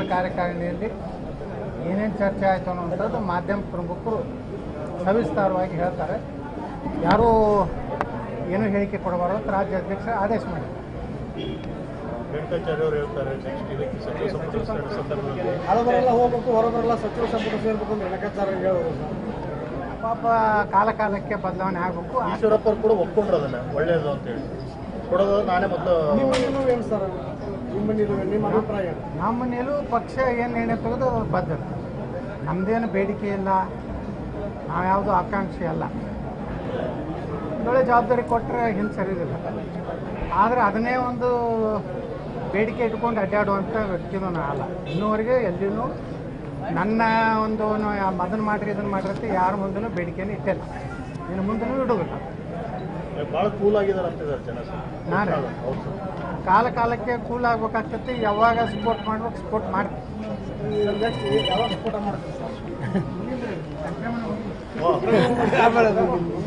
ಕಾರ್ಯಕಾರಿಣಿಯಲ್ಲಿ ಏನೇನು ಚರ್ಚೆ ಆಯಿತು ಅನ್ನುವಂಥದ್ದು ಮಾಧ್ಯಮ ಪ್ರಮುಖರು ಸವಿಸ್ತಾರವಾಗಿ ಹೇಳ್ತಾರೆ ಯಾರೂ ಏನೂ ಹೇಳಿಕೆ ಕೊಡಬಾರ್ದು ಅಂತ ರಾಜ್ಯ ಅಧ್ಯಕ್ಷ ಆದೇಶ ಮಾಡಿದ್ದಾರೆ ರೇಣುಕಾಚಾರ್ಯ ಅವರು ಹೇಳ್ತಾರೆ ನೆಕ್ಸ್ಟ್ ಇದಕ್ಕೆ ಸಚಿವ ಸಂಪುಟ ವಿಸ್ತರಣೆ ಸಂದರ್ಭದಲ್ಲಿ ಹಲವರೆಲ್ಲ ಹೋಗ್ಬೇಕು ಹೊರಬರೆಲ್ಲ ಸಚಿವ ಸಂಪುಟ ಸೇರ್ಬೇಕು ಅಂತ ಲೆಕ್ಕಾಚಾರ ಹೇಳೋದು ಪಾಪ ಕಾಲ ಕಾಲಕ್ಕೆ ಬದಲಾವಣೆ ಆಗಬೇಕು ಈಶ್ವರಪ್ಪ ಅವರು ಕೂಡ ಒಪ್ಕೊಂಡ್ರು ಅದನ್ನ ಒಳ್ಳೇದು ಅಂತ ಹೇಳಿ ಕೊಡೋದು ನಾನೇ ಮೊದಲು ನಿಮ್ಮ ನಿಲುವು ಏನು ಸರ್ ನಿಮ್ಮ ನಿಲುವು ನಿಮ್ಮ ಅಭಿಪ್ರಾಯ ಏನು? ನಮ್ಮ ನಿಲುವು ಪಕ್ಷ ಏನು ನಿರ್ಣಯ ತೆಗೆದು ಬದ್ಧ ನಮ್ಮದೇನು ಬೇಡಿಕೆ ಇಲ್ಲ ನಾವು ಯಾವುದೂ ಆಕಾಂಕ್ಷಿ ಅಲ್ಲ ಒಳ್ಳೆ ಜವಾಬ್ದಾರಿ ಕೊಟ್ಟರೆ ಹಿಂದೆ ಸರಿದಿಲ್ಲ ಆದರೆ ಅದನ್ನೇ ಒಂದು ಬೇಡಿಕೆ ಇಟ್ಕೊಂಡು ಅಡ್ಡಾಡುವಂಥ ವ್ಯಕ್ತಿನೂ ನಾ ಅಲ್ಲ ಇನ್ನೂವರೆಗೆ ಎಲ್ಲಿನೂ ನನ್ನ ಒಂದು ಅದನ್ನು ಮಾಡಿರಿ ಇದನ್ನು ಮಾಡಿರಿ ಅಂತ ಯಾರ ಮುಂದೆನೂ ಬೇಡಿಕೆನೂ ಇಟ್ಟಿಲ್ಲ ಇನ್ನು ಮುಂದೆನೂ ಇಡೋದಿಲ್ಲ ಭಾಳ ಕೂಲ್ ಆಗಿದ್ದಾರೆ ಅಂತಿದ್ದಾರೆ ಜನ ಸರ್ ನಾನು ಹೌದು ಸರ್ ಕಾಲ ಕಾಲಕ್ಕೆ ಕೂಲ್ ಆಗ್ಬೇಕಾಗ್ತೈತಿ ಯಾವಾಗ ಸಪೋರ್ಟ್ ಮಾಡ್ಬೇಕು ಸಪೋರ್ಟ್ ಮಾಡ್ತೀವಿ ಸರ್, next ಯಾವಾಗ ಸ್ಫೋಟ ಮಾಡ್ತೀವಿ ಸರ್ ವಾ.